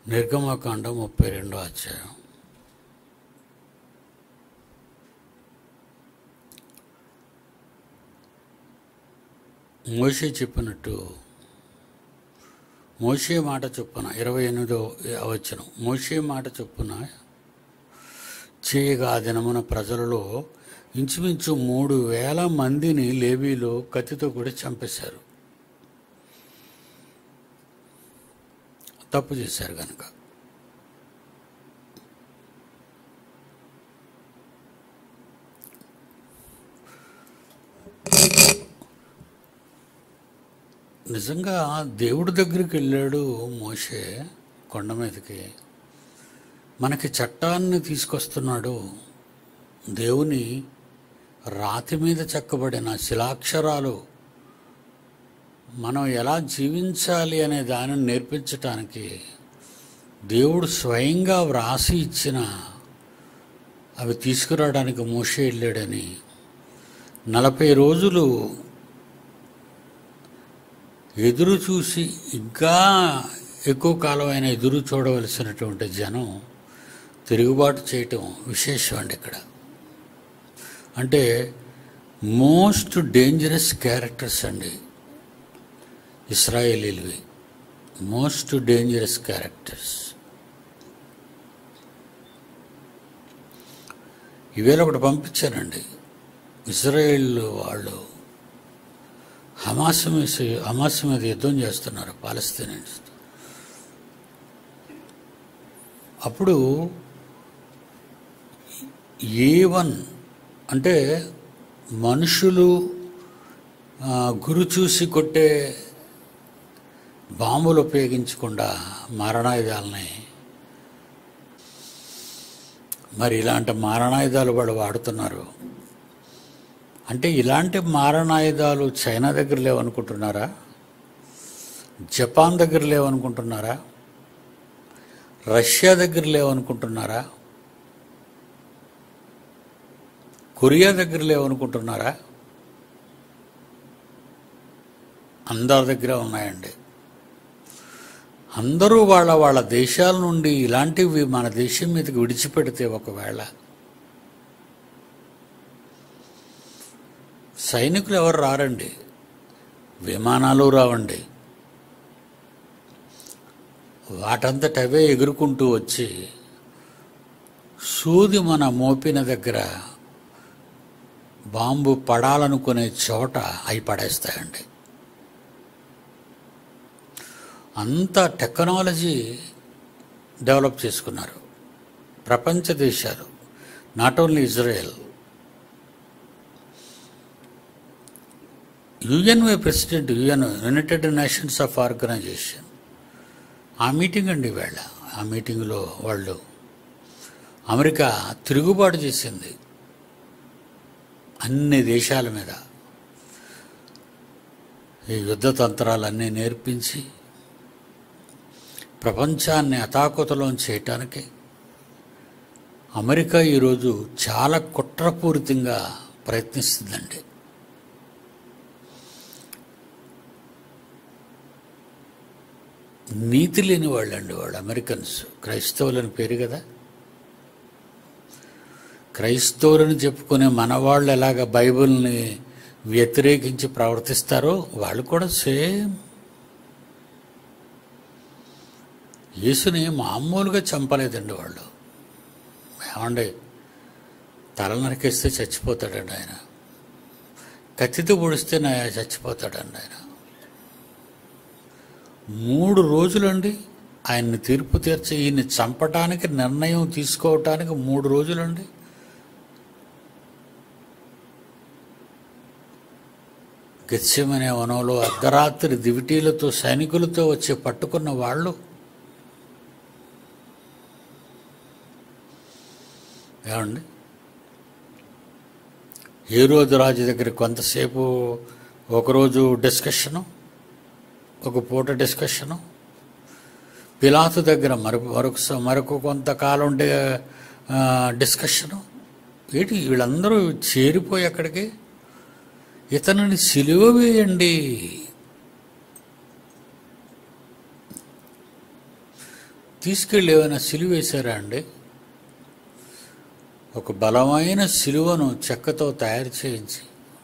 నిర్గమకాండం ముప్పై రెండో అధ్యాయం మోషే చెప్పినట్టు మోషే మాట చొప్పున ఇరవై ఎనిమిదో వచ్చిన మోషే మాట చొప్పున చేయగా ఆ దినమున ప్రజలలో ఇంచుమించు మూడు వేల మందిని లేవీలో కత్తితో కూడా చంపేశారు తప్పు చేశారు కనుక నిజంగా దేవుడి దగ్గరికి వెళ్ళాడు మోషే కొండ మీదకి మనకి చట్టాన్ని తీసుకొస్తున్నాడు దేవుని రాతి మీద చెక్కబడిన శిలాక్షరాలు మనం ఎలా జీవించాలి అనే దానిని నేర్పించటానికి దేవుడు స్వయంగా వ్రాసి ఇచ్చిన అవి తీసుకురావడానికి మోషే వెళ్ళాడని నలభై రోజులు ఎదురు చూసి ఇంకా ఎక్కువ కాలం ఆయన ఎదురు చూడవలసినటువంటి జనం తిరుగుబాటు చేయటం విశేషం అండి ఇక్కడ అంటే మోస్ట్ డేంజరస్ క్యారెక్టర్స్ అండి ఇస్రాయేలీలవి మోస్ట్ డేంజరస్ క్యారెక్టర్స్ ఈవేళ ఒకటి పంపించానండి ఇజ్రాయేల్ వాళ్ళు హమాస్ మీద హమాస్ మీద యుద్ధం చేస్తున్నారు పాలస్తీనియన్స్ అప్పుడు ఏ వన్ అంటే మనుషులు ఆ, గురి చూసి కొట్టే బాంబులు ఉపయోగించకుండా మారణాయుధాలని మరి ఇలాంటి మారణాయుధాలు వాళ్ళు వాడుతున్నారు అంటే ఇలాంటి మారణాయుధాలు చైనా దగ్గర లేవనుకుంటున్నారా జపాన్ దగ్గర లేవనుకుంటున్నారా రష్యా దగ్గర లేవనుకుంటున్నారా కొరియా దగ్గర లేవనుకుంటున్నారా అందరి దగ్గర ఉన్నాయండి అందరూ వాళ్ళ వాళ్ళ దేశాల నుండి ఇలాంటివి మన దేశం మీదకి విడిచిపెడితే ఒకవేళ సైనికులు ఎవరు రారండి విమానాలు రావండి వాటంతట అవే ఎగురుకుంటూ వచ్చి సూది మన మోపిన దగ్గర బాంబు పడాలనుకునే చోట అవి పడేస్తాయండి అంత టెక్నాలజీ డెవలప్ చేసుకున్నారు ప్రపంచ దేశాలు not only Israel UNA president UN United Nations of organization ఆ మీటింగ్ అండి వేళ ఆ మీటింగ్లో వాళ్ళు అమెరికా తిరుగుబాటు చేసింది అన్ని దేశాల మీద ఈ యుద్ధ తంత్రాలన్నీ నేర్పించి ప్రపంచాన్ని అతాకుతలం చేయటానికి అమెరికా ఈరోజు చాలా కుట్రపూరితంగా ప్రయత్నిస్తుందండి నీతి లేని వాళ్ళండి వాళ్ళు అమెరికన్స్ క్రైస్తవులని పేరు కదా క్రైస్తవులని చెప్పుకునే మన వాళ్ళు ఎలాగ బైబిల్ని వ్యతిరేకించి ప్రవర్తిస్తారో వాళ్ళు కూడా సేమ్ యేసుని మామూలుగా చంపలేదండి వాళ్ళు ఏమండి తల నరికేస్తే చచ్చిపోతాడండి ఆయన కత్తితో పొడిస్తే నా చచ్చిపోతాడండి ఆయన మూడు రోజులండి ఆయన్ని తీర్పు తీర్చి ఈయన్ని చంపటానికి నిర్ణయం తీసుకోవటానికి మూడు రోజులండి గత్యమనే వనంలో అర్ధరాత్రి దివిటీలతో సైనికులతో వచ్చి పట్టుకున్న వాళ్ళు ఏమండి ఏ రోజు రాజు దగ్గర కొంతసేపు ఒకరోజు డిస్కషను ఒక పూట డిస్కషను పిలాతు దగ్గర మరొక మరొక స- మరొక కొంతకాలం డి- ఆ, డిస్కషను ఏంటి వీళ్ళందరూ చేరిపోయి అక్కడికి ఇతనిని సిలువ వేయండి తీసుకెళ్ళి ఏమైనా సిలువ వేశారా అండి ఒక బలమైన సిలువను చెక్కతో తయారు చేయించి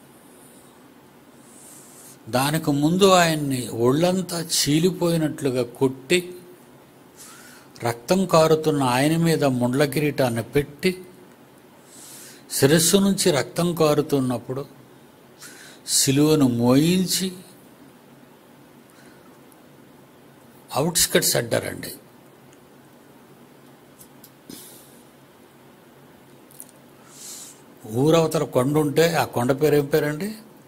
దానికి ముందు ఆయన్ని ఒళ్ళంతా చీలిపోయినట్లుగా కొట్టి రక్తం కారుతున్న ఆయన మీద ముండ్ల కిరీటాన్ని పెట్టి శిరస్సు నుంచి రక్తం కారుతున్నప్పుడు సిలువను మోయించి అవుట్స్కట్స్ అడ్డారండి ఊరవతల కొండ ఉంటే ఆ కొండ పేరు ఏం పేరండి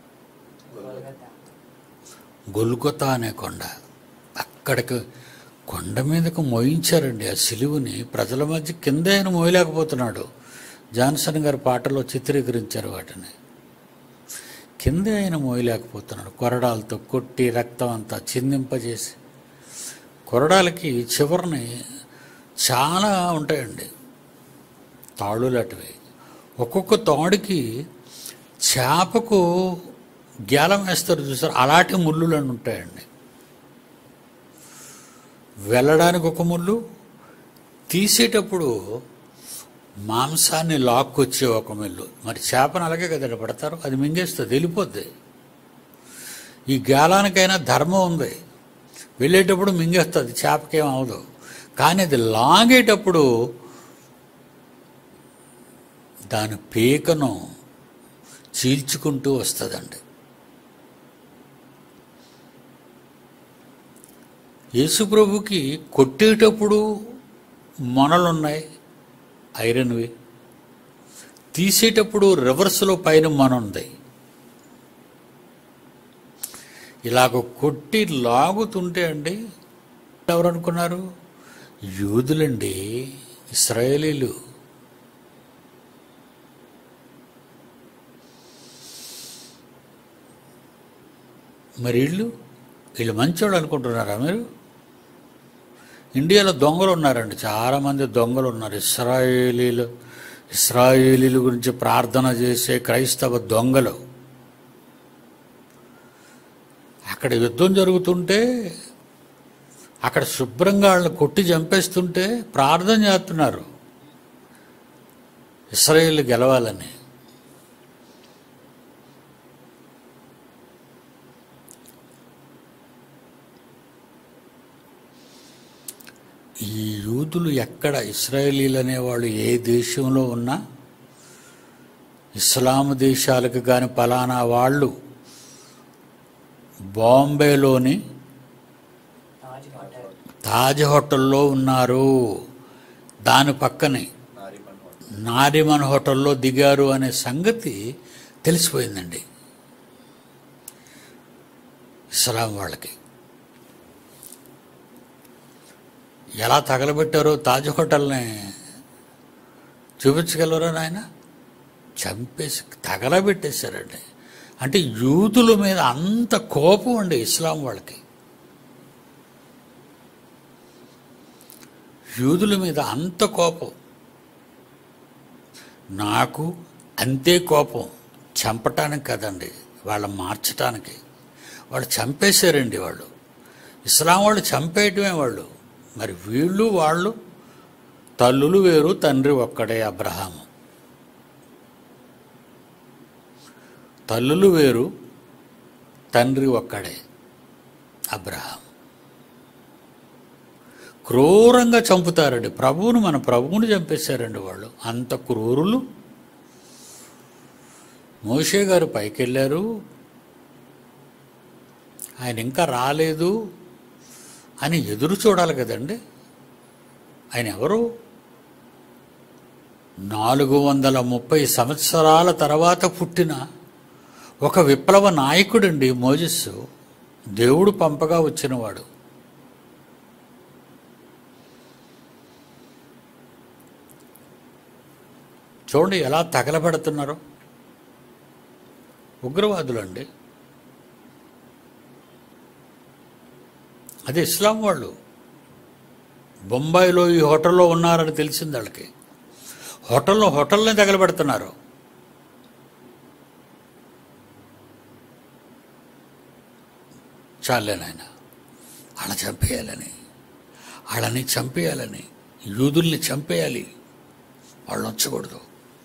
గొల్గొతా అనే కొండ అక్కడికి కొండ మీదకు మోయించారండి ఆ సిలువుని ప్రజల మధ్య కింద ఆయన మోయలేకపోతున్నాడు జాన్సన్ గారి పాటలో చిత్రీకరించారు వాటిని కింద ఆయన మోయలేకపోతున్నాడు కొరడాలతో కొట్టి రక్తం అంతా చిందింపజేసి కొరడాలకి చివరిని చాలా ఉంటాయండి తాళ్ళు అటువి ఒక్కొక్క తాడుకి చేపకు గ్యాలం వేస్తారు చూసారు అలాంటి ముళ్ళులు అని ఉంటాయండి వెళ్ళడానికి ఒక ముళ్ళు తీసేటప్పుడు మాంసాన్ని లాక్కొచ్చే ఒక ముళ్ళు మరి చేపను అలాగే కదండి పడతారు అది మింగేస్తుంది వెళ్ళిపోద్ది ఈ గాలానికైనా ధర్మం ఉంది వెళ్ళేటప్పుడు మింగేస్తుంది చేపకేం అవదు కానీ అది లాగేటప్పుడు దాని పీకను చీల్చుకుంటూ వస్తుందండి యేసుప్రభుకి కొట్టేటప్పుడు మొనలున్నాయి ఐరన్వి తీసేటప్పుడు రివర్స్లో పైన మొన ఉంది ఇలాగ కొట్టి లాగుతుంటే అండి ఎవరు అనుకున్నారు యూదులండి ఇస్రాయేలీలు మరి వీళ్ళు వీళ్ళు మంచోళ్ళు అనుకుంటున్నారా మీరు ఇండియాలో దొంగలు ఉన్నారండి చాలామంది దొంగలు ఉన్నారు ఇస్రాయేలీలు ఇస్రాయేలీల గురించి ప్రార్థన చేసే క్రైస్తవ దొంగలు అక్కడ యుద్ధం జరుగుతుంటే అక్కడ శుభ్రంగా వాళ్ళని కొట్టి చంపేస్తుంటే ప్రార్థన చేస్తున్నారు ఇస్రాయేల్ గెలవాలని ఈ యూదులు ఎక్కడ ఇస్రాయేలీలు అనేవాళ్ళు ఏ దేశంలో ఉన్నా ఇస్లాం దేశాలకు కానీ పలానా వాళ్ళు బాంబేలోని తాజ్ హోటల్ తాజ్ హోటల్లో ఉన్నారు దాని పక్కనే నారిమన్ హోటల్లో దిగారు అనే సంగతి తెలిసిపోయిందండి ఇస్లాం వాళ్ళకి ఎలా తగలబెట్టారో తాజ్ హోటల్ని చూపించగలరా నాయన చంపేసి తగలబెట్టేశారండి అంటే యూదుల మీద అంత కోపం అండి ఇస్లాం వాళ్ళకి యూదుల మీద అంత కోపం నాకు అంతే కోపం చంపటానికి కదండి వాళ్ళ మార్చటానికి వాళ్ళు చంపేశారండి వాళ్ళు ఇస్లాం వాళ్ళు చంపేయటమే వాళ్ళు మరి వీళ్ళు వాళ్ళు తల్లులు వేరు తండ్రి ఒక్కడే అబ్రహాము తల్లులు వేరు తండ్రి ఒక్కడే అబ్రహాం క్రూరంగా చంపుతారండి ప్రభువును మన ప్రభువుని చంపేశారండి వాళ్ళు అంత క్రూరులు మోషే గారు పైకి వెళ్ళారు ఆయన ఇంకా రాలేదు అని ఎదురు చూడాలి కదండి ఆయన ఎవరు నాలుగు వందల ముప్పై సంవత్సరాల తర్వాత పుట్టిన ఒక విప్లవ నాయకుడండి మోజస్సు దేవుడు పంపగా వచ్చినవాడు చూడండి ఎలా తగలబెడుతున్నారో ఉగ్రవాదులండి అది ఇస్లాం వాళ్ళు బొంబాయిలో ఈ హోటల్లో ఉన్నారని తెలిసింది వాళ్ళకి హోటల్లో హోటల్ని తగలబెడుతున్నారు చాలే నాయన అలా చంపేయాలని వాళ్ళని చంపేయాలని యూదుల్ని చంపేయాలి వాళ్ళు ఉంచకూడదు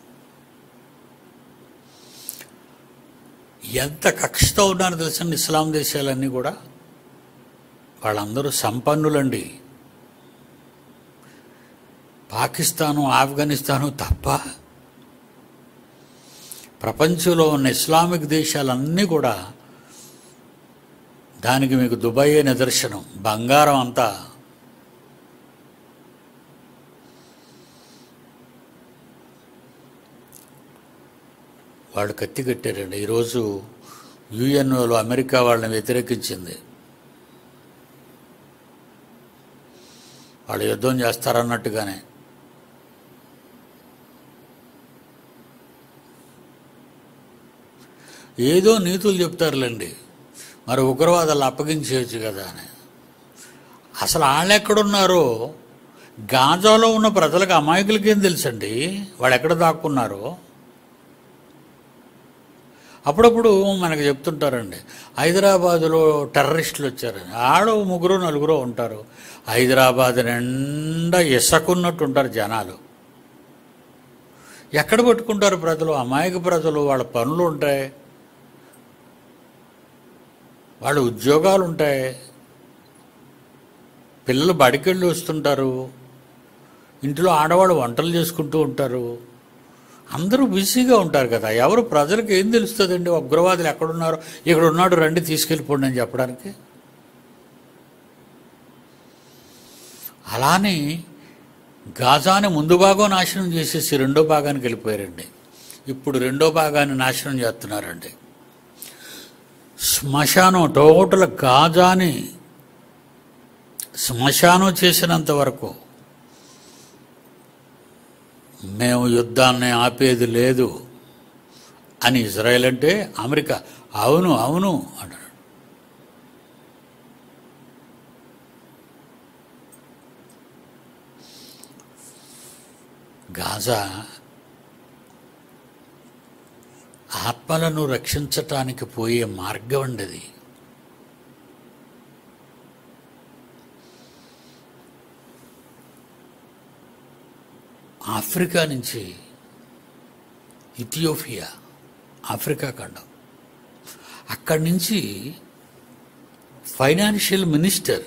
ఎంత కక్షతో ఉన్నారో తెలిసిన ఇస్లాం దేశాలన్నీ కూడా వాళ్ళందరూ సంపన్నులండి పాకిస్తాను ఆఫ్ఘనిస్తాను తప్ప ప్రపంచంలో ఉన్న ఇస్లామిక్ దేశాలన్నీ కూడా దానికి మీకు దుబాయే నిదర్శనం బంగారం అంతా వాళ్ళు కత్తి కట్టారండి ఈరోజు యుఎన్ఓలో అమెరికా వాళ్ళని వ్యతిరేకించింది వాళ్ళు యుద్ధం చేస్తారన్నట్టుగానే ఏదో నీతులు చెప్తారులేండి మరి ఉగ్రవాదాలు అప్పగించేయచ్చు కదా అని అసలు వాళ్ళు ఎక్కడున్నారో గాజాలో ఉన్న ప్రజలకు అమాయకులకి ఏం తెలుసండి వాళ్ళు ఎక్కడ దాక్కున్నారో అప్పుడప్పుడు మనకు చెప్తుంటారండి హైదరాబాదులో టెర్రరిస్టులు వచ్చారని ఆడో ముగ్గురు నలుగురు ఉంటారు హైదరాబాద్ నిండా ఇసకున్నట్టు ఉంటారు జనాలు ఎక్కడ పట్టుకుంటారు ప్రజలు అమాయక ప్రజలు వాళ్ళ పనులు ఉంటాయి వాళ్ళ ఉద్యోగాలు ఉంటాయి పిల్లలు బడికెళ్ళి వస్తుంటారు ఇంట్లో ఆడవాళ్ళు వంటలు చేసుకుంటూ ఉంటారు అందరూ బిజీగా ఉంటారు కదా ఎవరు ప్రజలకు ఏం తెలుస్తుందండి ఉగ్రవాదులు ఎక్కడున్నారు ఇక్కడ ఉన్నాడు రండి తీసుకెళ్ళిపోండి అని చెప్పడానికి అలానే గాజాని ముందు భాగం నాశనం చేసేసి రెండో భాగానికి వెళ్ళిపోయారండి ఇప్పుడు రెండో భాగాన్ని నాశనం చేస్తున్నారండి శ్మశానం టోటల్ గాజాని శ్మశానం చేసినంత వరకు మేము యుద్ధాన్ని ఆపేది లేదు అని ఇజ్రాయెల్ అంటే అమెరికా అవును అవును అంటాడు గాజా ఆత్మలను రక్షించటానికి పోయే మార్గం అండి అది ఆఫ్రికా నుంచి ఇథియోపియా ఆఫ్రికా ఖండం అక్కడి నుంచి ఫైనాన్షియల్ మినిస్టర్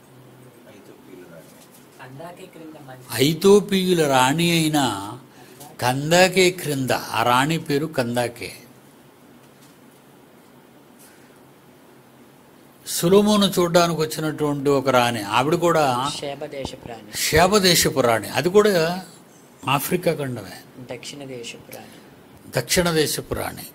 అందాకే క్రింద మంచి ఐథోపియుల రాణి అయిన కందాకే క్రింద ఆ రాణి పేరు కందాకే సులోమోను చూడడానికి వచ్చినటువంటి ఒక రాణి ఆవిడ కూడా శేబదేశ ప్రాణి శేపదేశపు రాణి అది కూడా ఆఫ్రికా ఖండమే దక్షిణ దేశ ప్రాణి దక్షిణ దేశపు రాణి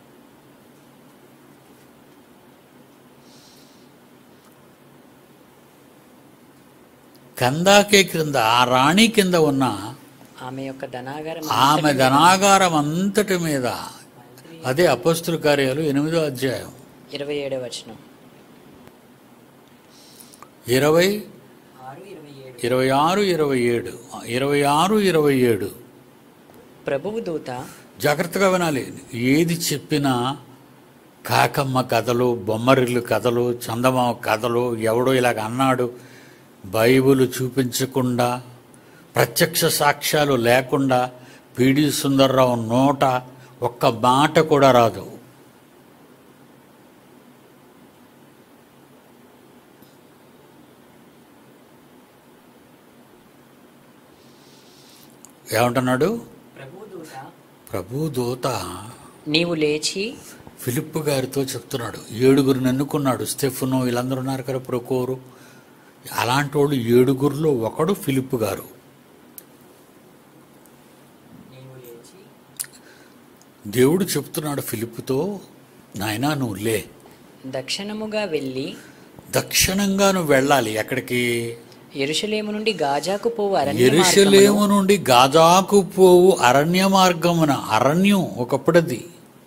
కందాకే క్రింద ఆ రాణి కింద ఉన్న ఆమె యొక్క ధనాగారం ఆమె ధనాగారం అంతటి మీద అదే అపస్తుల కార్యాలు ఎనిమిదో అధ్యాయం ఇరవై ఏడవ వచనం ఇరవై ఆరు ఇరవై ఏడు ఇరవై ఆరు ఇరవై ఏడు ఇరవై ఆరు ఇరవై ఏడు ప్రభువు దూత జాగ్రత్తగా వినాలి ఏది చెప్పినా కాకమ్మ కథలు బొమ్మరిల్లు కథలు చందమామ కథలు ఎవడో ఇలాగ అన్నాడు బైబిల్ చూపించకుండా ప్రత్యక్ష సాక్ష్యాలు లేకుండా పిడి సుందర్రావు నోట ఒక్క మాట కూడా రాదు ఏమంటున్నాడు ప్రభువు దూత ప్రభు దూత నీవు లేచి ఫిలిప్ గారితో చెప్తున్నాడు ఏడుగురిని ఎన్నుకున్నాడు స్టెఫ్ను వీళ్ళందరూ ఉన్నారు కదా ప్రొకోరు అలాంటి వాళ్ళు ఏడుగురిలో ఒకడు ఫిలిప్ గారు నీవు లేచి దేవుడు చెప్తున్నాడు ఫిలిప్తో నాయనా నువ్వు లే దక్షిణముగా వెళ్ళి దక్షిణంగా నువ్వు వెళ్ళాలి ఎక్కడికి ఎరుషలేము నుండి గాజాకు పోవు అరణ్య ఎరుషలేము నుండి గాజాకు పోవు అరణ్య మార్గమున అరణ్యం ఒకప్పుడది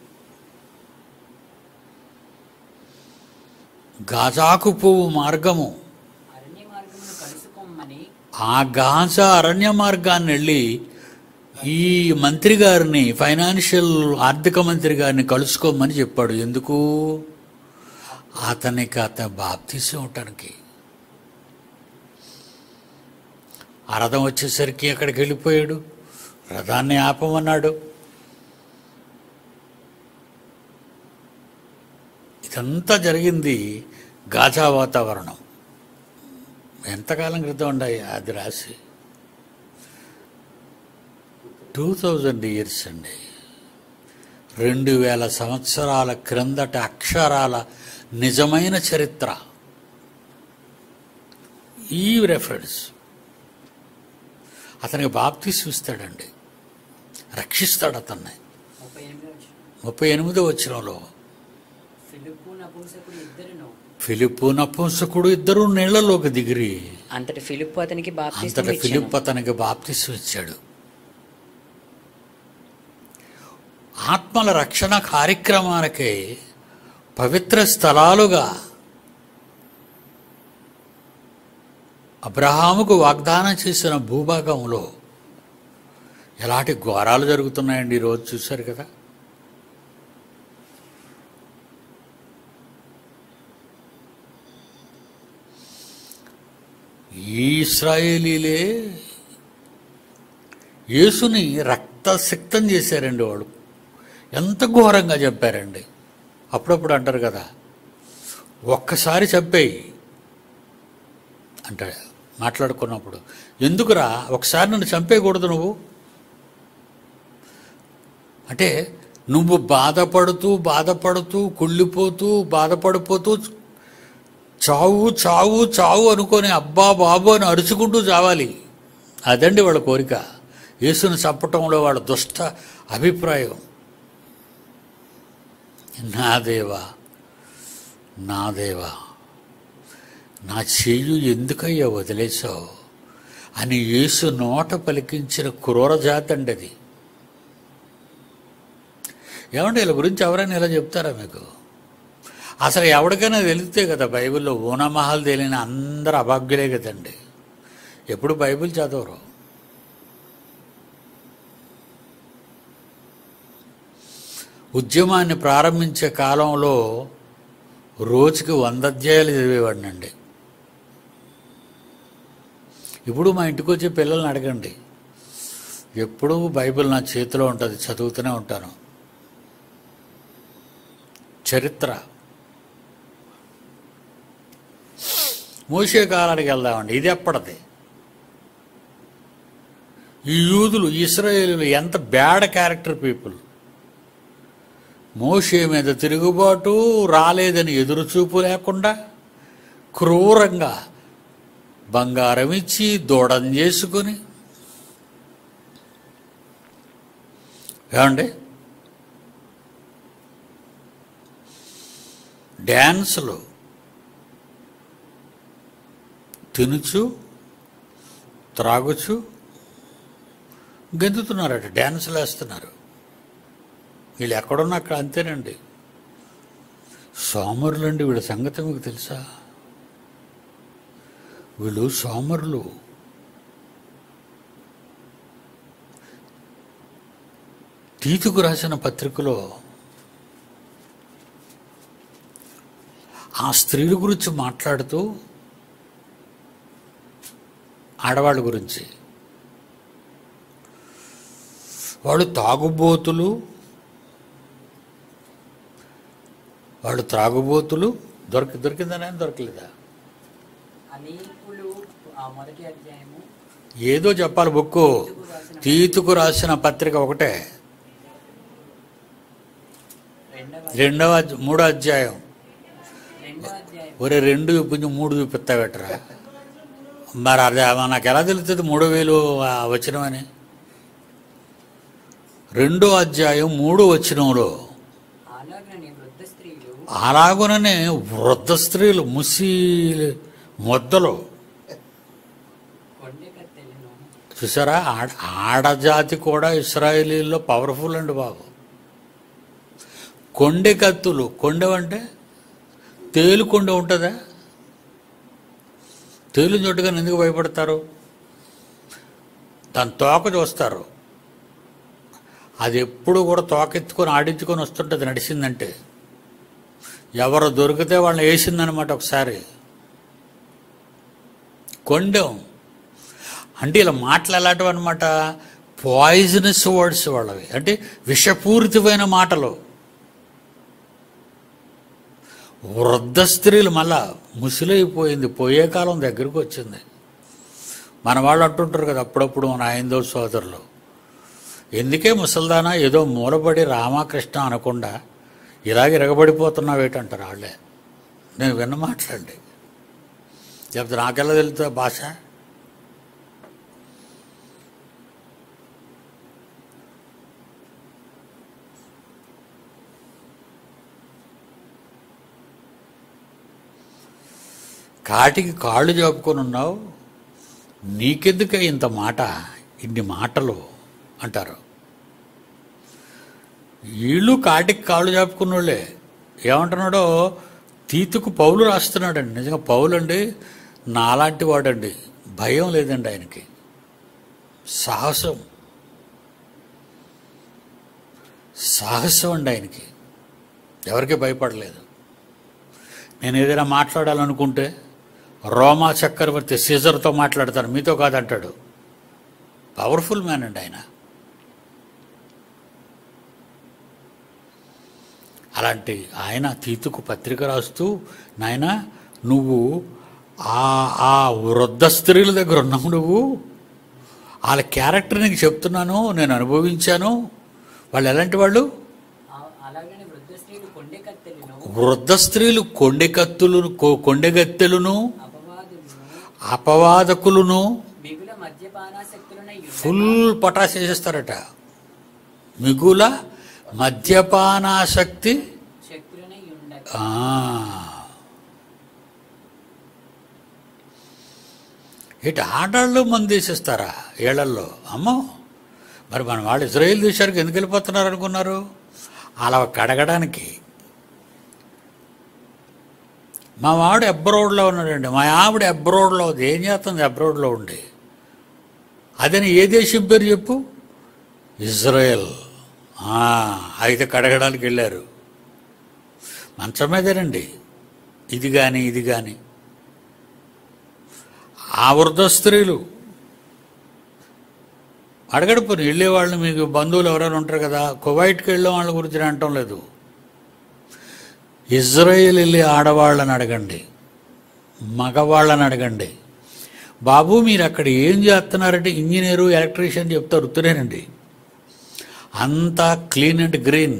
గాజాకు పోవు మార్గము అరణ్య మార్గమును కలుసుకోమని ఆ గాజా అరణ్య మార్గాన్ని వెళ్ళి ఈ మంత్రి గారిని ఫైనాన్షియల్ ఆర్థిక మంత్రి గారిని కలుసుకోమని చెప్పాడు ఎందుకు అతనికి అతను బాప్తీసం అవటానికి ఆ రథం వచ్చేసరికి అక్కడికి వెళ్ళిపోయాడు రథాన్ని ఆపమన్నాడు ఇదంతా జరిగింది గాజా వాతావరణం ఎంతకాలం క్రితం ఉండాయి అది రాసి టూ థౌజండ్ ఇయర్స్ అండి రెండు వేల సంవత్సరాల క్రిందట అక్షరాల నిజమైన చరిత్ర ఈ రెఫరెన్స్ అతనికి బాప్తీసు ఇస్తాడండి రక్షిస్తాడు అతన్ని ముప్పై ఎనిమిది వచ్చిన ముప్పై ఎనిమిదో వచ్చినంలో ఫిలిప్పు నపుంసకుడు ఇద్దరును ఫిలిప్పు నపుంసకుడు ఇద్దరు నీళ్లలోకి దిగిరి అంతటి ఫిలిప్పు అతనికి బాప్తిస్మం అంతటా ఇచ్చెను. ఫిలిప్ అతనికి బాప్తిసం ఇచ్చాడు ఆత్మల రక్షణ కార్యక్రమానికి పవిత్ర స్థలాలుగా అబ్రహాముకు వాగ్దానం చేసిన భూభాగంలో ఎలాంటి ఘోరాలు జరుగుతున్నాయండి ఈరోజు చూశారు కదా ఈ ఇస్రాయేలీలే యేసుని రక్తసిక్తం చేశారండి వాడు ఎంత ఘోరంగా చెప్పారండి అప్పుడప్పుడు అంటారు కదా ఒక్కసారి చెప్పేయి అంటాడు మాట్లాడుకున్నప్పుడు ఎందుకురా ఒకసారి నన్ను చంపేయకూడదు నువ్వు అంటే నువ్వు బాధపడుతూ బాధపడుతూ కుళ్ళిపోతూ బాధపడిపోతూ చావు చావు చావు అనుకొని అబ్బా బాబు అని అరుచుకుంటూ చావాలి అదండి వాళ్ళ కోరిక యేసుని చంపటంలో వాళ్ళ దుష్ట అభిప్రాయం నా దేవా నా దేవా నా చెయ్యి ఎందుకయ్యా వదిలేశావు అని యేసు నోట పలికించిన క్రూర జాతి అండి అది ఏమంటే వీళ్ళ గురించి ఎవరైనా ఇలా చెప్తారా మీకు అసలు ఎవరికైనా తెలిస్తే కదా బైబిల్లో ఊనమహాలు తెలియని అందరు అభాగ్యులే కదండి ఎప్పుడు బైబిల్ చదవరు ఉద్యమాన్ని ప్రారంభించే కాలంలో రోజుకి వంద అధ్యాయాలు చదివేవాడినండి ఇప్పుడు మా ఇంటికి వచ్చే పిల్లల్ని అడగండి ఎప్పుడూ బైబిల్ నా చేతిలో ఉంటుంది చదువుతూనే ఉంటాను చరిత్ర మోసే కాలానికి వెళ్దామండి ఇది ఎప్పటిది ఈ యూదులు ఇస్రాయేలులు ఎంత బ్యాడ్ క్యారెక్టర్ పీపుల్ మోషే మీద తిరుగుబాటు రాలేదని ఎదురుచూపు లేకుండా క్రూరంగా బంగారం ఇచ్చి దూడం చేసుకొని ఏమండి డ్యాన్సులు తినుచు త్రాగుచు గెంతుతున్నారట డ్యాన్సులు వేస్తున్నారు వీళ్ళు ఎక్కడున్నా అక్కడ అంతేనండి సోమరులండి వీళ్ళ సంగతి మీకు తెలుసా వీళ్ళు సోమరులు తీతుకు రాసిన పత్రికలో ఆ స్త్రీల గురించి మాట్లాడుతూ ఆడవాళ్ళ గురించి వాళ్ళు తాగుబోతులు వాళ్ళు త్రాగుబోతులు దొరికి దొరికిందనే దొరకలేదా అనేకులు ఆ మొదటి అధ్యాయము ఏదో చెప్పాలి బుక్కు తీతుకు రాసిన పత్రిక ఒకటే రెండవ రెండవ అధ్య- మూడో అధ్యాయం రెండవ అధ్యాయం ఒరే రెండు చూపించి మూడు చూపిస్తావెట్రా మరి అదే నాకు ఎలా తెలుస్తుంది మూడు వేలు ఆ వచనమని రెండో అధ్యాయం మూడో వచనంలో అలాగనే వృద్ధ స్త్రీలు అలాగుననే వృద్ధ స్త్రీలు ముసి మొద్దలు కొండె కత్తెలను చూసారా ఆడ ఆడజాతి కూడా ఇస్రాయేలీల్లో పవర్ఫుల్ అండి బాబు కొండె కత్తులు కొండెవంటే తేలు కొండ ఉంటుందా తేలు చోటుగా ఎందుకు భయపడతారు దాని తోక చూస్తారు అది ఎప్పుడు కూడా తోకెత్తుకొని ఆడించుకొని వస్తుంటుంది నడిచిందంటే ఎవరు దొరికితే వాళ్ళని వేసిందనమాట ఒకసారి కొండెం అంటే ఇలా మాటలు ఎలాంటివి అనమాట పాయిజనస్ వర్డ్స్ వాళ్ళవి అంటే విషపూరితమైన మాటలు వృద్ధ స్త్రీలు మళ్ళా ముసలైపోయింది పోయే కాలం దగ్గరకు వచ్చింది మన వాళ్ళు అంటుంటారు కదా అప్పుడప్పుడు మన ఐందో సోదరులు ఎందుకే ముసల్దానా ఏదో మూలబడి రామకృష్ణ అనకుండా ఇలాగ ఇరగబడిపోతున్నావేటంటారు వాళ్ళే నేను విన్న మాట్లాడండి లేకపోతే నాకెలా తెలుగుతా భాష కాటికి కాళ్ళు చాపుకొని ఉన్నావు నీకెందుకే ఇంత మాట ఇన్ని మాటలు అంటారు వీళ్ళు కాటికి కాళ్ళు చాపుకున్నోళ్ళే ఏమంటున్నాడో తీతుకు పౌలు రాస్తున్నాడండి నిజంగా పౌలు అండి నాలాంటి వాడండి భయం లేదండి ఆయనకి సాహసం సాహసం అండి ఆయనకి ఎవరికి భయపడలేదు నేను ఏదైనా మాట్లాడాలనుకుంటే రోమా చక్రవర్తి సీజర్తో మాట్లాడతాను మీతో కాదంటాడు పవర్ఫుల్ మ్యాన్ అండి ఆయన అలాంటి ఆయన తీతుకు పత్రిక రాస్తూ నాయన నువ్వు ఆ ఆ వృద్ధ స్త్రీల దగ్గర ఉన్నావు నువ్వు వాళ్ళ క్యారెక్టర్ నీకు చెప్తున్నాను నేను అనుభవించాను వాళ్ళు ఎలాంటి వాళ్ళు ఆ- అలాగనే వృద్ధ స్త్రీలు కొండె కత్తెలను వృద్ధ స్త్రీలు కొండెకత్తులను కొ- కొండెగత్తెలను అపవాదులను అపవాదకులను మిగుల మద్యపానాసక్తులనై ఉండగా ఫుల్ పటాస్ వేసేస్తారట మిగుల మద్యపానాసక్తి శక్తులనై ఉండగా ఆ. ఇటు ఆడాళ్ళు మంది వేసేస్తారా ఏళ్లలో అమ్మో మరి మన వాళ్ళు ఇజ్రాయేల్ దేశానికి ఎందుకు వెళ్ళిపోతున్నారు అనుకున్నారు అలా కడగడానికి మా వాడు అబ్రోడ్లో ఉన్నాడండి మా ఆవిడ అబ్రోడ్లో ఉంది ఏం చేస్తుంది అబ్రోడ్లో ఉండి అదని ఏ దేశం పేరు చెప్పు ఇజ్రాయెల్ ఆ, అయితే కడగడానికి వెళ్ళారు మంచం మీదేనండి ఇది కానీ ఇది కానీ ఆ వృద్ధ స్త్రీలు అడగడు పోనీ వెళ్ళే వాళ్ళు మీకు బంధువులు ఎవరైనా ఉంటారు కదా కువైట్కి వెళ్ళే వాళ్ళ గురించి నేను అనటం లేదు ఇజ్రాయేల్ వెళ్ళే ఆడవాళ్ళని అడగండి మగవాళ్ళని అడగండి బాబు మీరు అక్కడ ఏం చేస్తున్నారంటే ఇంజనీరు ఎలక్ట్రీషియన్ చెప్తారు ఉత్తరేనండి అంతా క్లీన్ అండ్ గ్రీన్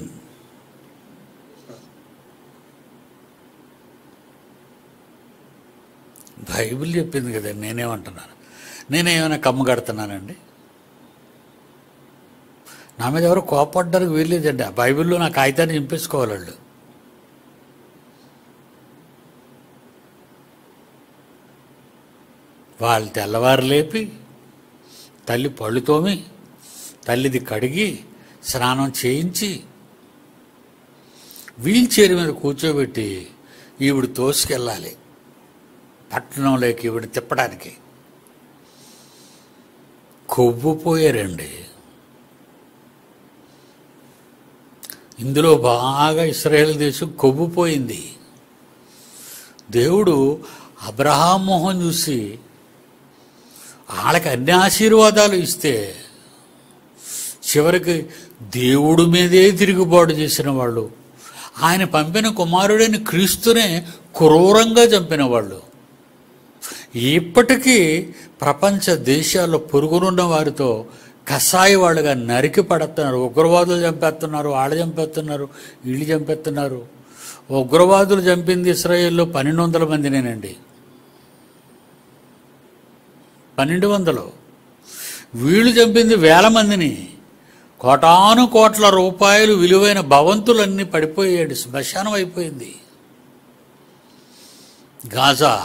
బైబిల్ చెప్పింది కదండి నేనేమంటున్నాను నేనేమైనా కమ్ము కడుతున్నానండి నా మీద ఎవరు కోపడ్డానికి వీల్లేదండి ఆ బైబిల్లో నా కాగితాన్ని నింపేసుకోవాలి వాళ్ళు వాళ్ళు తెల్లవారు లేపి తల్లి పళ్ళు తోమి తల్లిది కడిగి స్నానం చేయించి వీల్ చైర్ మీద కూర్చోబెట్టి ఈవిడ తోసుకెళ్ళాలి పట్టణంలోకి ఈవిడ తిప్పడానికి కొవ్వు పోయారండి ఇందులో బాగా ఇస్రాయేల్ దేశం కొవ్వుపోయింది దేవుడు అబ్రహాం మోహన్ చూసి వాళ్ళకి అన్ని ఆశీర్వాదాలు ఇస్తే చివరికి దేవుడి మీదే తిరుగుబాటు చేసిన వాళ్ళు ఆయన పంపిన కుమారుడైన క్రీస్తునే క్రూరంగా చంపిన వాళ్ళు ఇప్పటికీ ప్రపంచ దేశాల్లో పొరుగునున్న వారితో కషాయి వాళ్ళుగా నరికి పడుతున్నారు ఉగ్రవాదులు చంపేస్తున్నారు వాళ్ళు చంపేస్తున్నారు వీళ్ళు చంపేస్తున్నారు ఉగ్రవాదులు చంపింది ఇస్రాయేల్లో పన్నెండు వందల మందినేనండి పన్నెండు వందలు వీళ్ళు చంపింది వేల మందిని కోటాను కోట్ల రూపాయలు విలువైన భవంతులన్నీ పడిపోయాడు శ్మశానం అయిపోయింది గాజా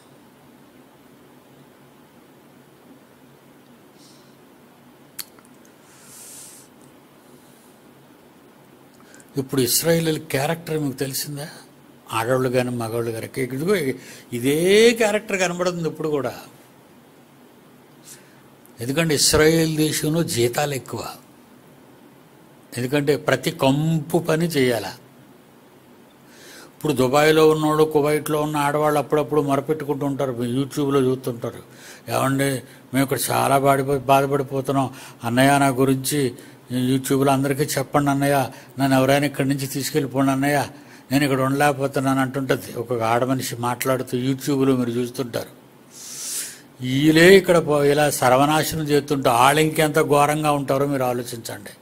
ఇప్పుడు ఇస్రాయేల్ క్యారెక్టర్ మీకు తెలిసిందా ఆడవాళ్ళు కానీ మగవాళ్ళు కానీ ఇదిగో ఇదే క్యారెక్టర్ కనబడుతుంది ఇప్పుడు కూడా ఎందుకంటే ఇస్రాయేల్ దేశంలో జీతాలు ఎక్కువ ఎందుకంటే ప్రతి కంపు పని చేయాల ఇప్పుడు దుబాయ్లో ఉన్నోళ్ళు కువైట్లో ఉన్న ఆడవాళ్ళు అప్పుడప్పుడు మొరపెట్టుకుంటూ ఉంటారు మీరు యూట్యూబ్లో చూస్తుంటారు ఏమండి మేము ఇక్కడ చాలా బాడిపోయి బాధపడిపోతున్నాం అన్నయ్య నా గురించి యూట్యూబ్లో అందరికీ చెప్పండి అన్నయ్య నన్ను ఎవరైనా ఇక్కడి నుంచి తీసుకెళ్ళిపోండి అన్నయ్య నేను ఇక్కడ ఉండలేకపోతున్నాను అంటుంటుంది ఒక ఆడ మనిషి మాట్లాడుతూ యూట్యూబ్లో మీరు చూస్తుంటారు వీళ్ళే ఇక్కడ పో- ఇలా సర్వనాశనం చేస్తుంటే వాళ్ళు ఇంకెంత ఘోరంగా ఉంటారో మీరు ఆలోచించండి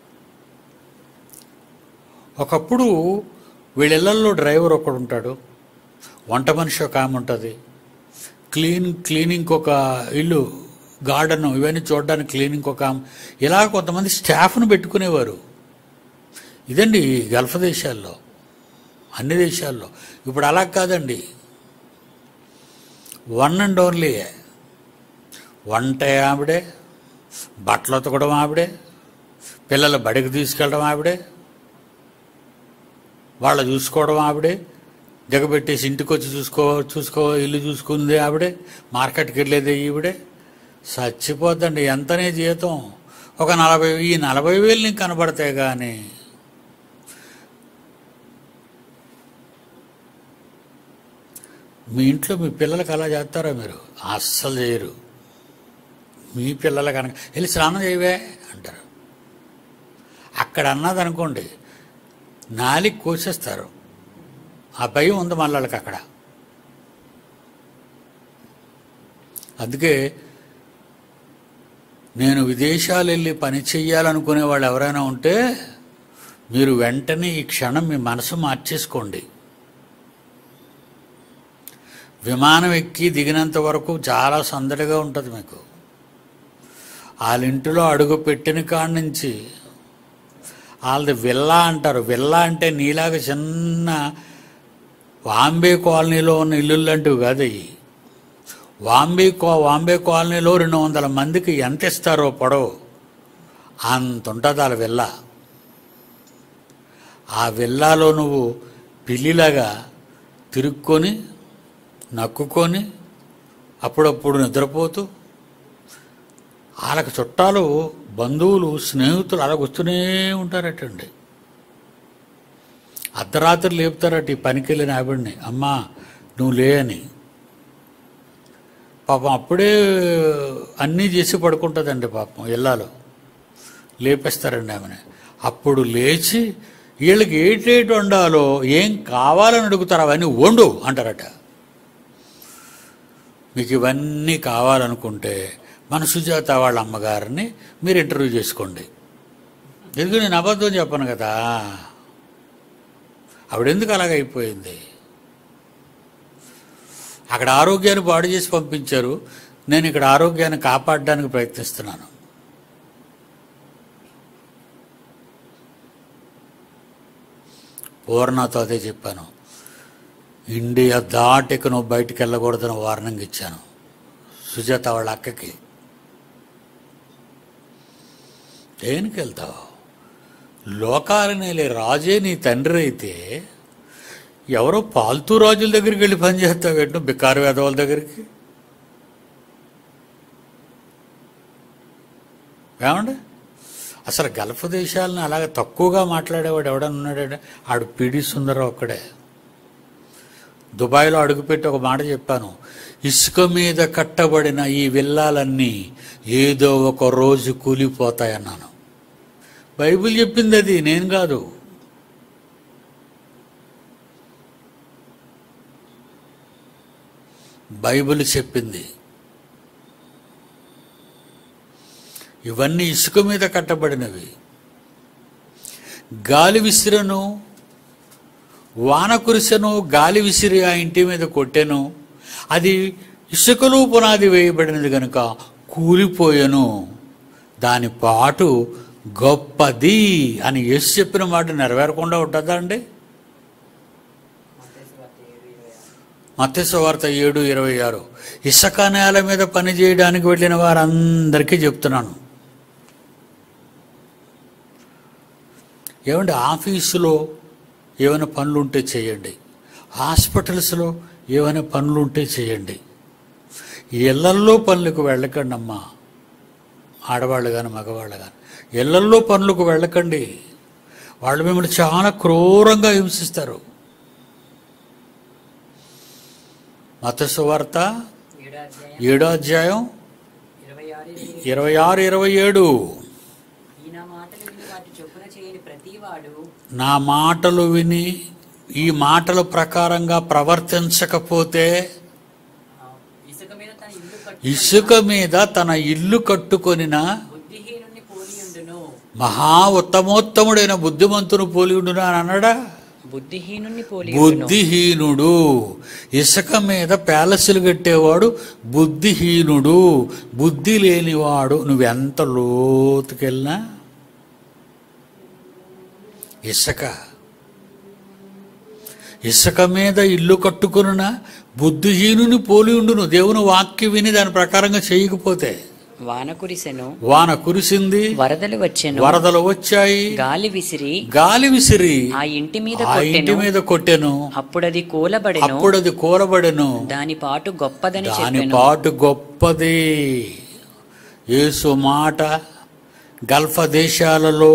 ఒకప్పుడు వీళ్ళిళ్ళల్లో డ్రైవర్ ఒకడు ఉంటాడు వంట మనిషి ఒక ఆమె ఉంటుంది క్లీన్ క్లీనింగ్ ఒక ఇల్లు గార్డెన్ ఇవన్నీ చూడడానికి క్లీనింగ్ ఒక ఆమె ఇలా కొంతమంది స్టాఫ్ను పెట్టుకునేవారు ఇదండి ఈ గల్ఫ్ దేశాల్లో అన్ని దేశాల్లో ఇప్పుడు అలా కాదండి వన్ అండ్ ఓన్లీ వంట ఆవిడే బట్టలు ఉతకడం ఆవిడే పిల్లల బడికి తీసుకెళ్ళడం ఆవిడే వాళ్ళ చూసుకోవడం ఆవిడే దిగబెట్టేసి ఇంటికి వచ్చి చూసుకో చూసుకో ఇల్లు చూసుకుంది ఆవిడే మార్కెట్కి వెళ్ళేది ఈవిడే చచ్చిపోద్దండి ఎంతనే జీతం ఒక నలభై ఈ నలభై వేలు నీకు కనబడతాయి కానీ మీ ఇంట్లో మీ పిల్లలకి అలా చేస్తారా మీరు అస్సలు చేయరు మీ పిల్లలు కనుక వెళ్ళి స్నానం చేయవే అంటారు అక్కడ అన్నదనుకోండి నాలికి కోసేస్తారు ఆ భయం ఉంది మళ్ళీ అక్కడ అందుకే నేను విదేశాలు వెళ్ళి పని చెయ్యాలనుకునే వాళ్ళు ఎవరైనా ఉంటే మీరు వెంటనే ఈ క్షణం మీ మనసు మార్చేసుకోండి విమానం ఎక్కి దిగినంత వరకు చాలా సందడిగా ఉంటుంది మీకు వాళ్ళ ఇంటిలో అడుగు పెట్టిన కాడ నుంచి వాళ్ళది విల్లా అంటారు విల్లా అంటే నీలాగా చిన్న వాంబే కాలనీలో ఉన్న ఇల్లు లాంటివి కాదు అవి వాంబే కో వాంబే కాలనీలో రెండు వందల మందికి ఎంత ఇస్తారో పొడవు అంత ఉంటుంది వాళ్ళ విల్లా ఆ విల్లాలో నువ్వు పిల్లిలాగా తిరుక్కొని నక్కుకొని అప్పుడప్పుడు నిద్రపోతూ వాళ్ళకి చుట్టాలు బంధువులు స్నేహితులు అలా వస్తూనే ఉంటారటండి అర్ధరాత్రి లేపుతారట ఈ పనికి వెళ్ళిన ఆవిడ్ని అమ్మా నువ్వు లే అని పాపం అప్పుడే అన్నీ చేసి పడుకుంటుందండి పాపం ఇళ్ళలో లేపేస్తారండి ఆమెని అప్పుడు లేచి వీళ్ళకి ఏటేటి వండాలో ఏం కావాలని అడుగుతారు అవన్నీ వండు అంటారట మీకు ఇవన్నీ కావాలనుకుంటే మన సుజాత వాళ్ళ అమ్మగారిని మీరు ఇంటర్వ్యూ చేసుకోండి ఎందుకు నేను అబద్ధం చెప్పను కదా ఆవిడెందుకు అలాగైపోయింది అక్కడ ఆరోగ్యాన్ని పాడు చేసి పంపించారు నేను ఇక్కడ ఆరోగ్యాన్ని కాపాడడానికి ప్రయత్నిస్తున్నాను పూర్ణతో అదే చెప్పాను ఇండియా దాటికి నువ్వు బయటికి వెళ్ళకూడదని వార్నింగ్ ఇచ్చాను సుజాత వాళ్ళ అక్కకి దేనికి వెళ్తావు లోకాలనేలే రాజే నీ తండ్రి అయితే ఎవరో పాల్తూ రాజుల దగ్గరికి వెళ్ళి పని చేస్తావు ఏంటో బికారు వేదవాళ్ళ దగ్గరికి ఏమండి అసలు గల్ఫ్ దేశాలను అలాగ తక్కువగా మాట్లాడేవాడు ఎవడన్నా ఉన్నాడంటే ఆడు పిడి సుందరం ఒక్కడే దుబాయ్లో అడుగుపెట్టి ఒక మాట చెప్పాను ఇసుక మీద కట్టబడిన ఈ విల్లాలన్నీ ఏదో ఒక రోజు కూలిపోతాయన్నాను బైబిల్ చెప్పింది అది నేను కాదు బైబిల్ చెప్పింది ఇవన్నీ ఇసుక మీద కట్టబడినవి గాలి విసిరను వాన కురిసెను గాలి విసిరి ఆ ఇంటి మీద కొట్టెను అది ఇసుకలో పునాది వేయబడినది కనుక కూలిపోయెను దాని పాటు గొప్పది అని యేసు చెప్పిన మాట నెరవేరకుండా ఉంటుందా అండి మత్తయి వార్త ఏడు మత్స్య వార్త ఏడు ఇరవై ఆరు ఇరవై ఆరు ఇసుక నేల మీద పని చేయడానికి వెళ్ళిన వారందరికీ చెప్తున్నాను ఏమండి ఆఫీసులో ఏమైనా పనులు ఉంటే చేయండి హాస్పిటల్స్లో ఏమైనా పనులు ఉంటే చేయండి ఇళ్లల్లో పనులకు వెళ్ళకండి అమ్మా ఆడవాళ్ళు కానీ మగవాళ్ళు కానీ ఇళ్లల్లో పనులకు వెళ్ళకండి వాళ్ళు మిమ్మల్ని చాలా క్రూరంగా హింసిస్తారు మతసు వార్త ఏడో అధ్యాయం ఏడో అధ్యాయం ఇరవై ఆరు ఇరవై ఆరు ఇరవై ఏడు ఈయన మాటలు విని వాటి చొప్పున చేయని ప్రతివాడు నా మాటలు విని ఈ మాటల ప్రకారంగా ప్రవర్తించకపోతే ఆ, ఇసుక మీద తన ఇల్లు కట్టు ఇసుక మీద తన ఇల్లు కట్టుకొనిన బుద్ధిహీనుణ్ణి పోలియుండును మహా ఉత్తమోత్తముడైన బుద్ధిమంతును పోలి ఉండును అని అన్నాడా బుద్ధిహీనుణ్ణి పోలి బుద్ధిహీనుడు ఇసుక మీద ప్యాలెస్లు కట్టేవాడు బుద్ధిహీనుడు బుద్ధి లేనివాడు నువ్వెంత లోతుకెళ్ళినా ఇసుక ఇసుక మీద ఇల్లు కట్టుకున్న బుద్ధిహీనుని పోలి ఉండును దేవుని వాక్యం విని దాని ప్రకారంగా చేయకపోతే వాన కురిసెను వాన కురిసింది వరదలు వచ్చెను వరదలు వచ్చాయి గాలి విసిరి గాలి విసిరి ఆ ఇంటి మీద ఆ ఇంటి కొట్టెను మీద కొట్టెను అప్పుడది కూలబడెను అప్పుడు అది కూలబడెను దాని పాటు గొప్పదని దాని చెప్పెను పాటు గొప్పది యేసు మాట గల్ఫ్ దేశాలలో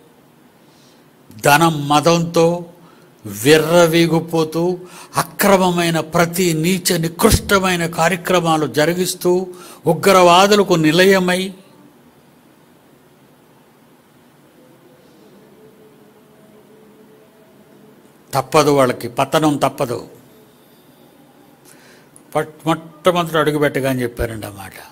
ధనం మదంతో విర్రవీగిపోతూ అక్రమమైన ప్రతి నీచ నికృష్టమైన కార్యక్రమాలు జరిగిస్తూ ఉగ్రవాదులకు నిలయమై తప్పదు వాళ్ళకి పతనం తప్పదు పట్- మొట్టమొదటి అడుగు పెట్టగా అని చెప్పారండి ఆ మాట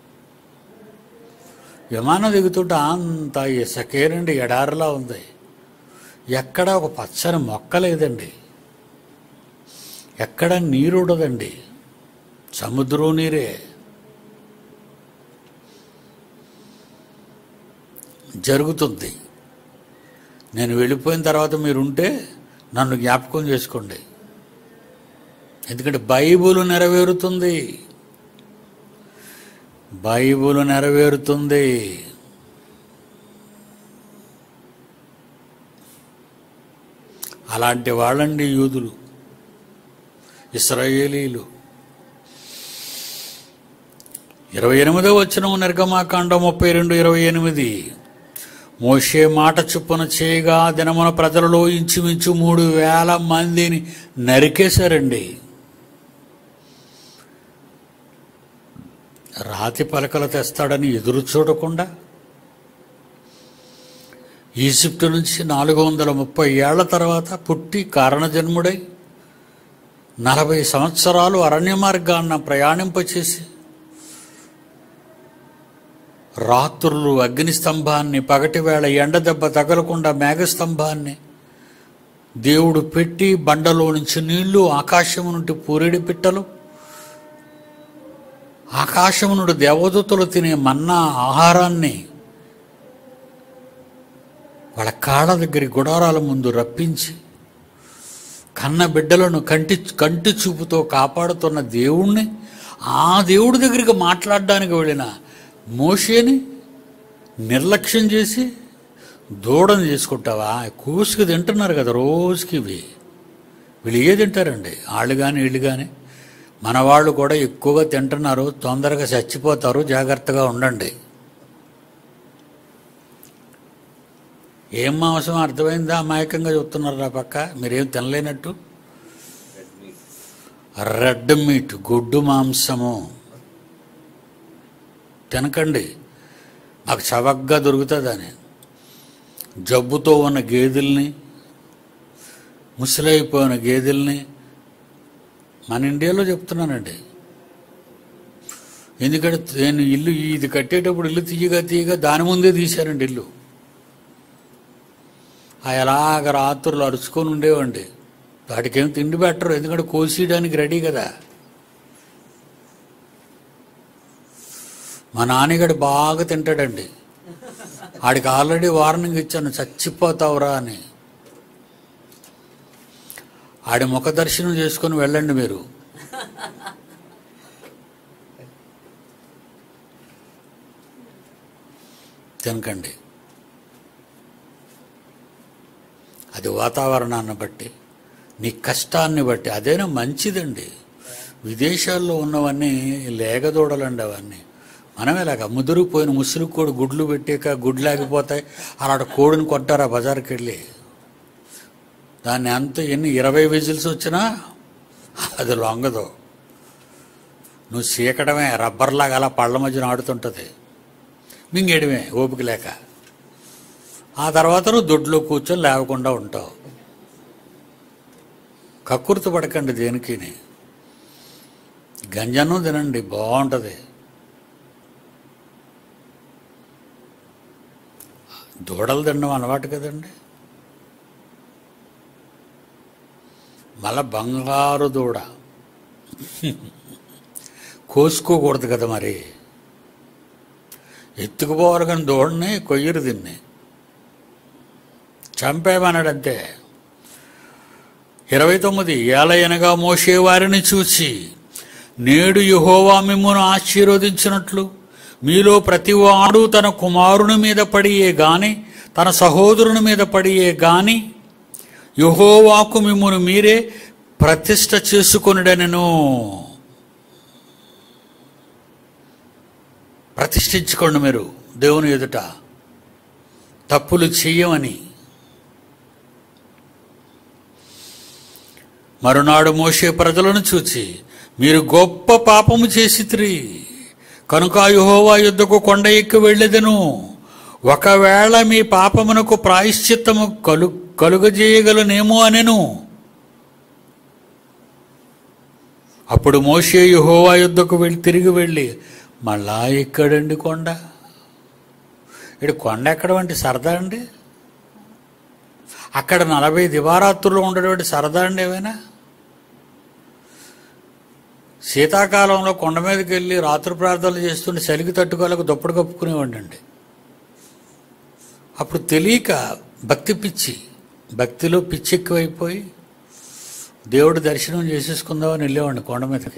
విమానం దిగుతుంటే అంత ఇసకేనండి ఎడారిలా ఉంది ఎక్కడ ఒక పచ్చని మొక్క లేదండి ఎక్కడ నీరు ఉండదండి సముద్రం నీరే జరుగుతుంది నేను వెళ్ళిపోయిన తర్వాత మీరుంటే నన్ను జ్ఞాపకం చేసుకోండి ఎందుకంటే బైబుల్ నెరవేరుతుంది బైబుల్ నెరవేరుతుంది అలాంటి వాళ్ళండి యూదులు ఇస్రాయేలీలు ఇరవై ఎనిమిదో వచ్చిన నిర్గమాకాండం ముప్పై రెండు ఇరవై ఎనిమిది మోషే మాట చొప్పున చేయగా దినమున ప్రజలలో ఇంచుమించు మూడు వేల మందిని నరికేశారండి రాతి పలకలు తెస్తాడని ఎదురు చూడకుండా ఈజిప్టు నుంచి నాలుగు వందల ముప్పై ఏళ్ల తర్వాత పుట్టి కారణజన్ముడై నలభై సంవత్సరాలు అరణ్య మార్గాన్న ప్రయాణింపచేసి రాత్రులు అగ్నిస్తంభాన్ని పగటివేళ ఎండ దెబ్బ తగలకుండా మేఘస్తంభాన్ని దేవుడు పెట్టి బండలో నుంచి నీళ్లు ఆకాశము నుండి పూరేడి పిట్టలు ఆకాశము నుండి దేవదూతలు తినే మన్నా ఆహారాన్ని వాళ్ళ కాళ్ళ దగ్గర గుడారాల ముందు రప్పించి కన్న బిడ్డలను కంటి కంటి చూపుతో కాపాడుతున్న దేవుణ్ణి ఆ దేవుడి దగ్గరికి మాట్లాడడానికి వెళ్ళిన మోషేని నిర్లక్ష్యం చేసి దూడని చేసుకుంటావా కూసుకు తింటున్నారు కదా రోజుకి ఇవి వీళ్ళు ఏ తింటారండి వాళ్ళు కానీ వీళ్ళు కానీ మన వాళ్ళు కూడా ఎక్కువగా తింటున్నారు తొందరగా చచ్చిపోతారు జాగ్రత్తగా ఉండండి ఏం మాంసం అర్థమైందా అమాయకంగా చెప్తున్నారు నా పక్క మీరేం తినలేనట్టు రెడ్ మీట్ గొడ్డు మాంసము తినకండి మాకు చవకగా దొరుకుతుందని జబ్బుతో ఉన్న గేదెల్ని ముసలైపోయిన గేదెల్ని మన ఇండియాలో చెప్తున్నానండి ఎందుకంటే నేను ఇల్లు ఇది కట్టేటప్పుడు ఇల్లు తీయగా తీయగా దాని ముందే తీశారండి ఇల్లు ఆ ఎలాగ రాత్రులు అరుచుకొని ఉండేవండి వాటికేం తిండి పెట్టరు ఎందుకంటే కోసేయడానికి రెడీ కదా మా నాన్నగాడు బాగా తింటాడండి ఆడికి ఆల్రెడీ వార్నింగ్ ఇచ్చాను చచ్చిపోతావురా అని ఆడి ముఖ దర్శనం చేసుకొని వెళ్ళండి మీరు తినకండి అది వాతావరణాన్ని బట్టి నీ కష్టాన్ని బట్టి అదేనా మంచిదండి విదేశాల్లో ఉన్నవన్నీ లేగదూడలండి అవన్నీ మనం ఇలాగ ముదిరిపోయిన ముసురు కోడి గుడ్లు పెట్టాక గుడ్లు లేకపోతాయి అలాంటి కోడిని కొట్టారా బజార్కి వెళ్ళి దాన్ని ఎంత ఎన్ని ఇరవై విజిల్స్ వచ్చినా అది లొంగదు నువ్వు చీకడమే రబ్బర్లాగా అలా పళ్ళ మధ్యన ఆడుతుంటుంది మింగేయడమే ఓపిక లేక ఆ తర్వాత నువ్వు దొడ్లో కూర్చొని లేవకుండా ఉంటావు కక్కుర్తి పడకండి దేనికి గంజన్నం తినండి బాగుంటుంది దూడలు తినడం అలవాటు కదండి మళ్ళా బంగారు దూడ కోసుకోకూడదు కదా మరి ఎత్తుకుపోవాలి కానీ దూడని కొయ్యరు దీన్ని చంపేమన్నాడంతే ఇరవై తొమ్మిది ఏలయనగా మోసే వారిని చూసి నేడు యహోవా మిమ్మును ఆశీర్వదించినట్లు మీలో ప్రతివాడు తన కుమారుని మీద పడియే గాని తన సహోదరుని మీద పడియే గాని యహోవాకు మిమ్మును మీరే ప్రతిష్ట చేసుకొనుడనెను ప్రతిష్ఠించుకోండి మీరు దేవుని ఎదుట తప్పులు చెయ్యమని మరునాడు మోసే ప్రజలను చూచి మీరు గొప్ప పాపము చేసిత్రి కనుక యెహోవా యుద్ధకు కొండ ఎక్కి వెళ్ళెదను ఒకవేళ మీ పాపమునకు ప్రాయశ్చిత్తము కలు కలుగజేయగలనేమో అనెను అప్పుడు మోషే యెహోవా యుద్ధకు వెళ్ళి తిరిగి వెళ్ళి మళ్ళా ఎక్కడండి కొండ ఇటు కొండ ఎక్కడం అంటే సరదా అండి అక్కడ నలభై దివారాత్రులు ఉండేటువంటి సరదా అండి ఏమైనా శీతాకాలంలో కొండ మీదకి వెళ్ళి రాత్రి ప్రార్థనలు చేస్తుంటే చలికి తట్టుకోలేక దుప్పటి కప్పుకునేవాడిని అండి అప్పుడు తెలియక భక్తి పిచ్చి భక్తిలో పిచ్చి ఎక్కువైపోయి దేవుడి దర్శనం చేసేసుకుందామని వెళ్ళేవాడిని కొండ మీదకి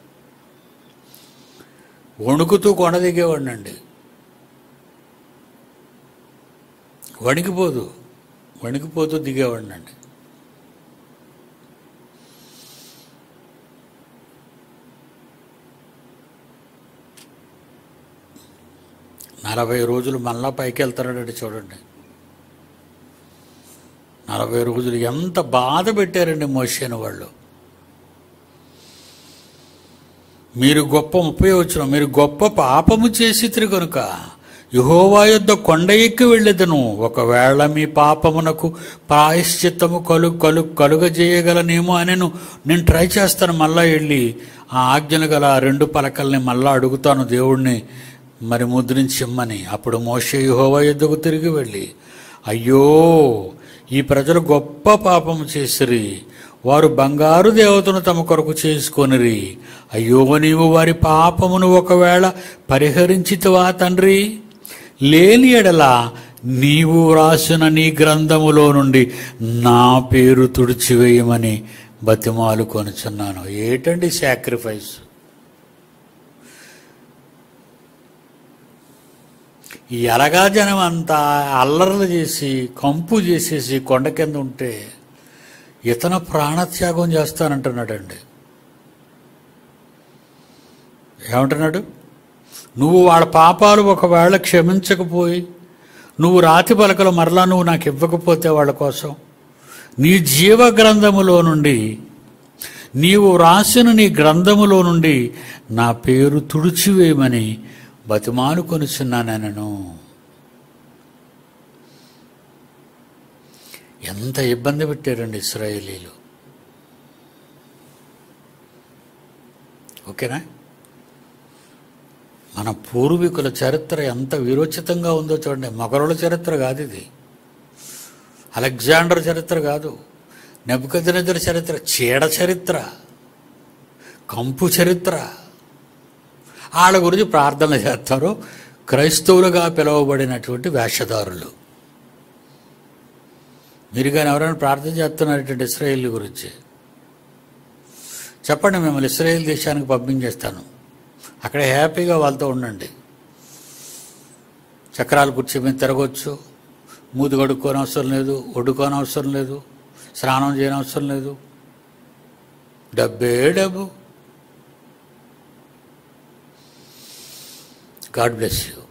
వణుకుతూ కొండ దిగేవాడిని అండి వణికిపోదు వణికిపోతూ దిగేవాడిని అండి నలభై రోజులు మళ్ళా పైకి వెళ్తాడండి చూడండి నలభై రోజులు ఎంత బాధ పెట్టారండి మోసేని వాళ్ళు మీరు గొప్ప ముప్పై వచ్చిన మీరు గొప్ప పాపము చేసి కనుక యహోవా యొద్ద కొండ ఎక్కి వెళ్ళేదను ఒకవేళ మీ పాపమునకు ప్రాయశ్చిత్తము కలు కలు కలుగజేయగలనేమో అనెను నేను ట్రై చేస్తాను మళ్ళా వెళ్ళి ఆ ఆజ్ఞలు గల ఆ రెండు పలకల్ని మళ్ళా అడుగుతాను దేవుణ్ణి మరి ముద్రించి ఇమ్మని అప్పుడు మోషే యహోవా యుద్ధకు తిరిగి వెళ్ళి అయ్యో ఈ ప్రజలు గొప్ప పాపము చేసిరి వారు బంగారు దేవతను తమ కొరకు చేసుకొనిరి అయ్యో నీవు వారి పాపమును ఒకవేళ పరిహరించితివా తండ్రి లేని ఎడల నీవు రాసిన నీ గ్రంథములో నుండి నా పేరు తుడిచివేయమని బతిమాలు కొనుచున్నాను ఏటండి సాక్రిఫైస్ ఈ ఎలగా జనం అంతా అల్లర్లు చేసి కంపు చేసేసి కొండ కింద ఉంటే ఇతను ప్రాణత్యాగం చేస్తానంటున్నాడండి ఏమంటున్నాడు నువ్వు వాళ్ళ పాపాలు ఒకవేళ క్షమించకపోయి నువ్వు రాతి పలకలు మరలా నువ్వు నాకు ఇవ్వకపోతే వాళ్ళ కోసం నీ జీవ గ్రంథములో నుండి నీవు రాసిన నీ గ్రంథములో నుండి నా పేరు తుడిచివేయమని బతిమాలు కొనుచున్నానను ఎంత ఇబ్బంది పెట్టారండి ఇస్రాయేలీలు ఓకేనా మన పూర్వీకుల చరిత్ర ఎంత విరోచితంగా ఉందో చూడండి మొగరుల చరిత్ర కాదు ఇది అలెగ్జాండర్ చరిత్ర కాదు నెబుకద్నెజర్ చరిత్ర చీడ చరిత్ర కంపు చరిత్ర వాళ్ళ గురించి ప్రార్థన చేస్తారు క్రైస్తవులుగా పిలువబడినటువంటి వేషధారులు మీరు కానీ ఎవరైనా ప్రార్థన చేస్తున్నారంటే ఇస్రాయేల్ గురించి చెప్పండి మిమ్మల్ని ఇస్రాయేల్ దేశానికి పంపించేస్తాను అక్కడ హ్యాపీగా వాళ్ళతో ఉండండి చక్రాలు కూర్చో మీద తిరగవచ్చు మూతి కడుక్కోని అవసరం లేదు వడ్డుకోని అవసరం లేదు స్నానం చేయని అవసరం లేదు డబ్బే డబ్బు గాడ్ బ్లెస్ యూ